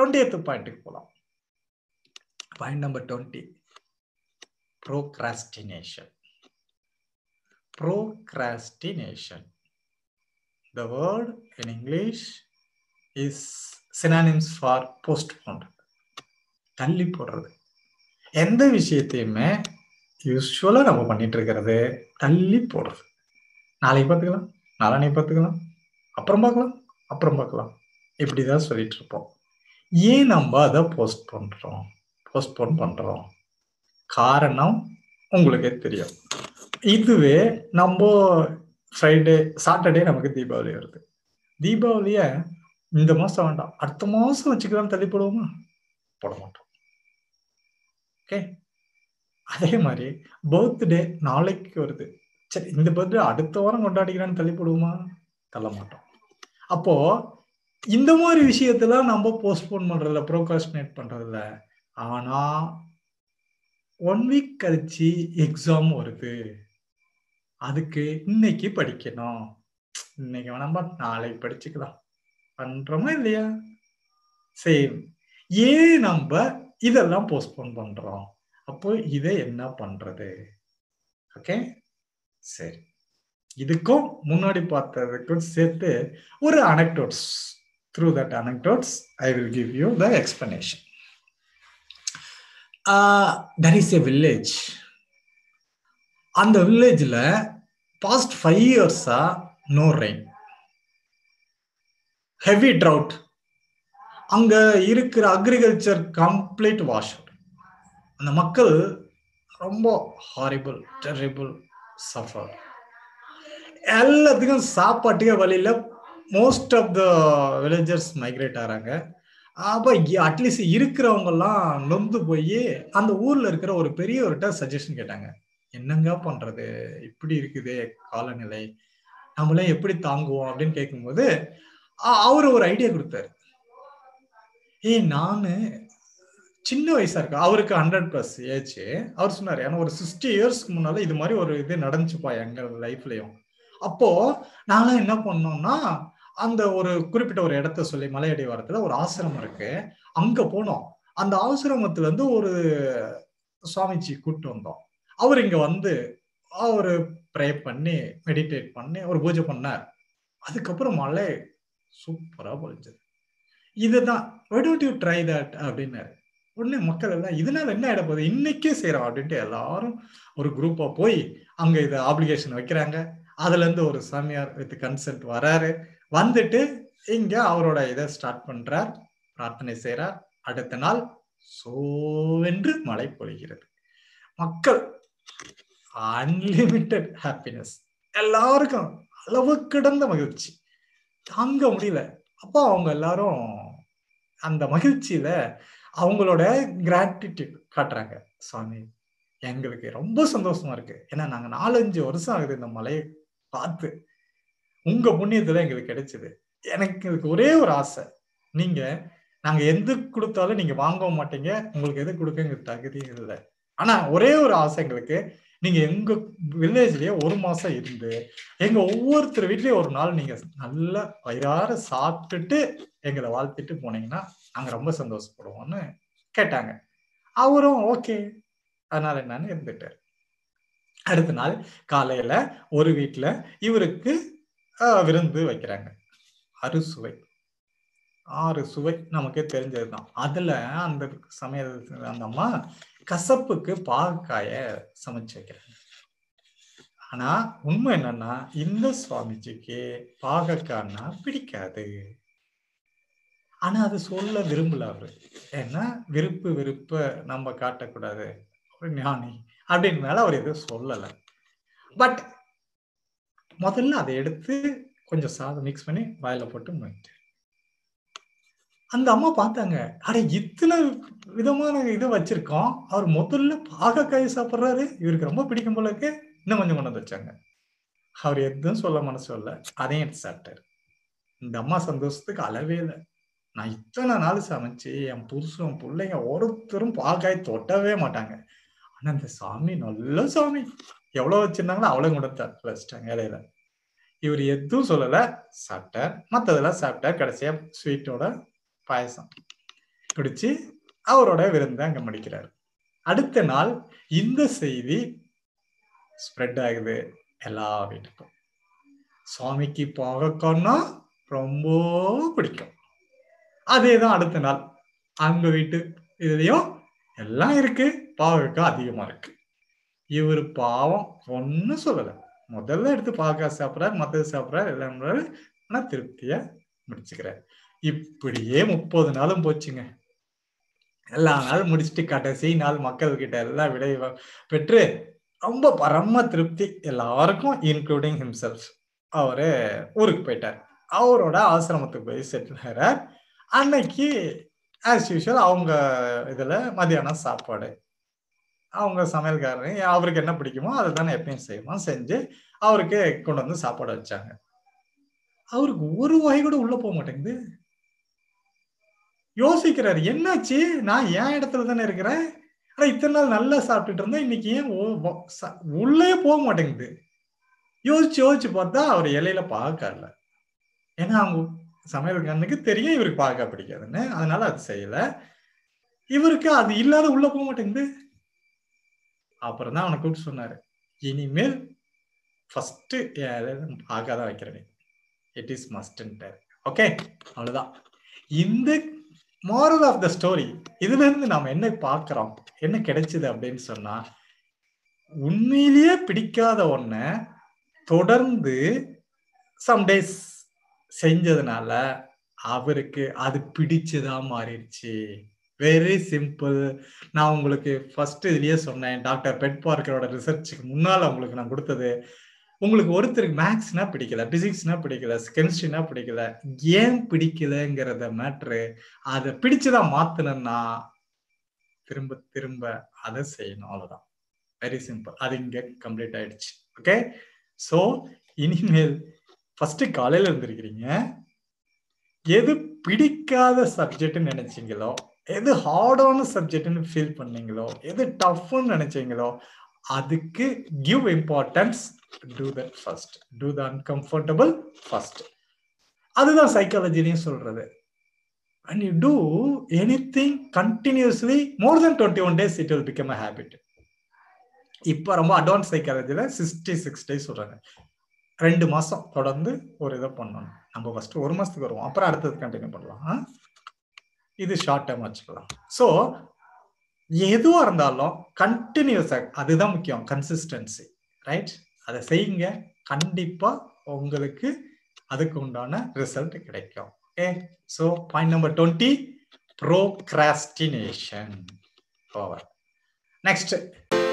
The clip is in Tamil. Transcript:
டுவெண்ட்டி எய்த் பாயிண்ட்டுக்கு போகலாம் point number twenty procrastination procrastination the word in english is synonyms for postponed தள்ளி போடுறது எந்த விஷயத்தையுமே யூஸ்வலா நம்ம பண்ணிட்டு இருக்கிறது தள்ளி போடுறது நாளைக்கு பார்த்துக்கலாம் நாளானைக்கு பார்த்துக்கலாம் அப்புறம் பார்க்கலாம் அப்புறம் பார்க்கலாம் இப்படிதான் சொல்லிட்டு இருப்போம் ஏன் நம்ம அதை போஸ்ட் பண்றோம் போஸ்ட்போன் பண்றோம் காரணம் உங்களுக்கே தெரியும் இதுவே நம்ம ஃப்ரைடே சாட்டர்டே நமக்கு தீபாவளி வருது தீபாவளிய இந்த மாசம் வேண்டாம் அடுத்த மாசம் வச்சுக்கலாம் தள்ளி போடுவோமா போட மாட்டோம் ஓகே அதே மாதிரி பர்த்டே நாளைக்கு வருது சரி இந்த பர்த்டே அடுத்த வாரம் கொண்டாடிக்கிறான்னு தள்ளி போடுவோமா தள்ள மாட்டோம் அப்போ இந்த மாதிரி விஷயத்தெல்லாம் நம்ம போஸ்ட்போன் பண்றதில்ல ப்ரோகாஸ்டினேட் பண்றதில்ல ஆனா ஒன் வீக் கழிச்சு எக்ஸாம் வருது அதுக்கு இன்னைக்கு படிக்கணும் இன்னைக்கு வேணாம்பா நாளைக்கு படிச்சுக்கலாம் பண்றோமா இல்லையா சேம் ஏன் நம்ம இதெல்லாம் போஸ்ட்போன் பண்றோம் அப்போ இதை என்ன பண்றது ஓகே சரி இதுக்கும் முன்னாடி பார்த்ததுக்கும் சேர்த்து ஒரு anecdotes through that anecdotes I will give you the explanation there is a village அந்த வில்லேஜில் பாஸ்ட் ஃபைவ் இயர்ஸா நோ ரெயின் ஹெவி ட்ரவுட் அங்க இருக்கிற அக்ரிகல்ச்சர் கம்ப்ளீட் வாஷ் அந்த மக்கள் ரொம்ப ஹாரிபிள் டெரிபிள் சஃபர் எல்லாத்துக்கும் சாப்பாட்டுக்கே வழியில most of the villagers migrate ஆகிறாங்க அப்போ அட்லீஸ்ட் இருக்கிறவங்கெல்லாம் நொந்து போய் அந்த ஊர்ல இருக்கிற ஒரு பெரியவர்கிட்ட சஜஷன் கேட்டாங்க என்னங்க பண்றது இப்படி இருக்குது காலநிலை நம்மளே எப்படி தாங்குவோம் அப்படின்னு கேட்கும்போது அவர் ஒரு ஐடியா கொடுத்தாரு ஏய் நானு சின்ன வயசா இருக்கு அவருக்கு ஹண்ட்ரட் பிளஸ் ஏஜ் அவர் சொன்னாரு ஏன்னா ஒரு சிக்ஸ்டி இயர்ஸ்க்கு முன்னால இது மாதிரி ஒரு இது நடந்துச்சுப்பா எங்க லைஃப்லயும் அப்போ நாங்களாம் என்ன பண்ணோம்னா அந்த ஒரு குறிப்பிட்ட ஒரு இடத்த சொல்லி மலையடி வாரத்துல ஒரு ஆசிரமம் இருக்கு அங்க போனோம் அந்த ஆசிரமத்துல இருந்து ஒரு சுவாமிஜி கூப்பிட்டு வந்தோம் அவர் இங்க வந்து அவரு ப்ரே பண்ணி மெடிடேட் பண்ணி ஒரு பூஜை பண்ணார் அதுக்கப்புறம் மழை சூப்பரா பொழிஞ்சது இதுதான் யூ ட்ரை தட் அப்படின்னாரு உடனே மக்கள் எல்லாம் இதனால என்ன ஆயிட போகுது இன்னைக்கே செய்யறோம் அப்படின்ட்டு எல்லாரும் ஒரு குரூப்பா போய் அங்க இது ஆப்ளிகேஷன் வைக்கிறாங்க அதுல இருந்து ஒரு சாமியார் வித் கன்சென்ட் வராரு வந்துட்டு இங்க அவரோட இதை ஸ்டார்ட் பண்றார் பிரார்த்தனை செய்யறார் அடுத்த நாள் சோவென்று மழை பொழிகிறது மக்கள் அன்லிமிட்டெட் ஹாப்பினஸ் எல்லாருக்கும் அளவு கிடந்த மகிழ்ச்சி தாங்க முடியல அப்போ அவங்க எல்லாரும் அந்த மகிழ்ச்சியில அவங்களோட கிராட்டிடியூட் காட்டுறாங்க சுவாமி எங்களுக்கு ரொம்ப சந்தோஷமா இருக்கு ஏன்னா நாங்க நாலஞ்சு வருஷம் ஆகுது இந்த மலையை பார்த்து உங்க புண்ணியத்துல எங்களுக்கு கிடைச்சது எனக்கு இதுக்கு ஒரே ஒரு ஆசை நீங்க நாங்க எது கொடுத்தாலும் நீங்க வாங்கவும் மாட்டீங்க உங்களுக்கு எது கொடுக்க எங்களுக்கு தகுதியும் இல்லை ஆனா ஒரே ஒரு ஆசை எங்களுக்கு நீங்க எங்க வில்லேஜ்லயே ஒரு மாசம் இருந்து எங்க ஒவ்வொருத்தர் வீட்லயும் ஒரு நாள் நீங்க நல்லா வயிறார சாப்பிட்டுட்டு எங்களை வாழ்த்திட்டு போனீங்கன்னா நாங்க ரொம்ப சந்தோஷப்படுவோம்னு கேட்டாங்க அவரும் ஓகே அதனால என்னன்னு இருந்துட்டாரு அடுத்த நாள் காலையில ஒரு வீட்டுல இவருக்கு விருந்து வைக்கிறாங்க அறுசுவை ஆறு சுவை நமக்கே தெரிஞ்சதுதான் அதுல அந்த சமையல் அந்த அம்மா கசப்புக்கு பாகக்காய சமைச்சு வைக்கிறாங்க ஆனா உண்மை என்னன்னா இந்த சுவாமிஜிக்கு பாகக்காய்னா பிடிக்காது ஆனா அது சொல்ல விரும்பல அவரு ஏன்னா விருப்பு விருப்ப நம்ம காட்டக்கூடாது ஒரு ஞானி அப்படின்னு மேல அவர் எதுவும் சொல்லல பட் முதல்ல அதை எடுத்து கொஞ்சம் சாதம் மிக்ஸ் பண்ணி வாயில போட்டு முடிட்டு அந்த அம்மா பார்த்தாங்க அட இத்தனை விதமான இது வச்சிருக்கோம் அவர் முதல்ல பாகக்காய் சாப்பிட்றாரு இவருக்கு ரொம்ப பிடிக்கும் போல இருக்கு இன்னும் கொஞ்சம் கொண்டு வந்து வச்சாங்க அவர் எதுவும் சொல்ல மனசு இல்ல அதையும் எடுத்து சாப்பிட்டாரு இந்த அம்மா சந்தோஷத்துக்கு அளவே இல்லை நான் இத்தனை நாள் சமைச்சு என் புருஷன் பிள்ளைங்க ஒருத்தரும் பாகாய் தொட்டவே மாட்டாங்க ஆனா இந்த சாமி நல்ல சாமி எவ்வளவு வச்சிருந்தாங்களோ அவ்வளவு கொண்டு வச்சிட்டாங்க இலையில இவர் எதுவும் சொல்லல சாப்பிட்டார் மத்ததெல்லாம் சாப்பிட்டார் கடைசியா ஸ்வீட்டோட பாயசம் குடிச்சு அவரோட விருந்தை அங்க முடிக்கிறார் அடுத்த நாள் இந்த செய்தி ஸ்ப்ரெட் ஆகுது எல்லா வீட்டுக்கும் சுவாமிக்கு பாகக்கான்னா ரொம்ப பிடிக்கும் அதே தான் அடுத்த நாள் அவங்க வீட்டு இதுலயும் எல்லாம் இருக்கு பாவக்காய் அதிகமா இருக்கு இவர் பாவம் ஒன்னும் சொல்லல முதல்ல எடுத்து பாவக்காய் சாப்பிட்றாரு மத்தது சாப்பிட்றாரு எல்லாம் பண்றாரு. ஆனா திருப்தியா முடிச்சுக்கிறார் இப்படியே முப்பது நாளும் போச்சுங்க எல்லா நாளும் முடிச்சுட்டு கடைசி நாள் மக்கள் கிட்ட எல்லாம் விடை வ- பெற்று ரொம்ப பரம திருப்தி எல்லாருக்கும் இன்க்ளூடிங் ஹிம்செல்ஃப் அவரு ஊருக்கு போயிட்டார் அவரோட ஆசிரமத்துக்கு போய் செட்டில் ஆகிறார் அன்னைக்கு ஆஸ் யூஷுவல் அவங்க இதுல மதியானம் சாப்பாடு அவங்க சமையல்காரர் அவருக்கு என்ன பிடிக்குமோ அதை தானே எப்பயும் செய்வோம் செஞ்சு அவருக்கு கொண்டு வந்து சாப்பாடு வச்சாங்க அவருக்கு ஒரு வாய் கூட உள்ள போக மாட்டேங்குது யோசிக்கிறாரு என்னாச்சு நான் என் இடத்துல தானே இருக்கிறேன் ஆனா இத்தனை நாள் நல்லா சாப்பிட்டுட்டு இருந்தேன் இன்னைக்கு ஏன் ஓ- வ- ச- உள்ளே போக மாட்டேங்குது யோசிச்சு யோசிச்சு பார்த்தா அவர் இலையில பார்க்கல ஏன்னா அவங்க சமையல்காரனுக்கு தெரியும் இவருக்கு பார்க்க பிடிக்காதுன்னு அதனால அது செய்யல இவருக்கு அது இல்லாத உள்ள போக மாட்டேங்குது அப்புறம் தான் அவனை கூப்பிட்டு சொன்னாரு இனிமேல் ஃபர்ஸ்ட் பார்க்க தான் வைக்கிறேன் இட் இஸ் மஸ்ட்ன்ட்டார் ஓகே அவ்வளவுதான் இந்த மாரல் ஆஃப் த ஸ்டோரி இதுல இருந்து நாம என்ன பார்க்கிறோம் என்ன கிடைச்சது அப்படின்னு சொன்னா உண்மையிலேயே பிடிக்காத ஒன்ன தொடர்ந்து சம் டேஸ் செஞ்சதுனால அவருக்கு அது பிடிச்சுதா மாறிடுச்சு வெரி சிம்பிள் நான் உங்களுக்கு ஃபர்ஸ்ட் இதுலயே சொன்னேன் டாக்டர் பெட் பார்க்கரோட ரிசர்ச்சுக்கு முன்னால் உங்களுக்கு நான் கொடுத்தது உங்களுக்கு ஒருத்தருக்கு மேக்ஸ்னா பிடிக்கல பிசிக்ஸ்னா பிடிக்கல கெமிஸ்ட்ரினா பிடிக்கல ஏன் பிடிக்கலங்கிறத மேட்ரு அதை பிடிச்சுதான் மாத்தணும்னா திரும்ப திரும்ப அதை செய்யணும் அவ்வளவுதான் வெரி சிம்பிள் அது இங்க கம்ப்ளீட் ஆயிடுச்சு ஓகே ஸோ இனிமேல் ஃபர்ஸ்ட் காலையில இருந்திருக்கிறீங்க எது பிடிக்காத சப்ஜெக்ட்னு நினைச்சீங்களோ எது ஹார்டான சப்ஜெக்ட்னு ஃபீல் பண்ணீங்களோ எது டஃப்னு நினைச்சீங்களோ அதுக்கு give importance to that first do the uncomfortable first அதுதான் சைக்காலஜிலையும் சொல்றது and you do anything continuously more than twenty one days it will become a habit இப்போ ரொம்ப அட்வான்ஸ் சைக்காலஜியில் சிக்ஸ்டி சிக்ஸ் டேஸ் சொல்றாங்க ரெண்டு மாசம் தொடர்ந்து ஒரு இதை பண்ணணும் நம்ம ஃபர்ஸ்ட் ஒரு மாசத்துக்கு வருவோம் அப்புறம் அடுத்தது கண்டினியூ பண்ணலாம் ஆ? இது ஷார்ட் டைம் வச்சுக்கலாம் ஸோ எதுவா இருந்தாலும் கண்டினியூஸா அதுதான் முக்கியம் கன்சிஸ்டன்சி ரைட் அதை செய்யுங்க கண்டிப்பா உங்களுக்கு அதுக்கு உண்டான ரிசல்ட் கிடைக்கும் okay so point number twenty procrastination over next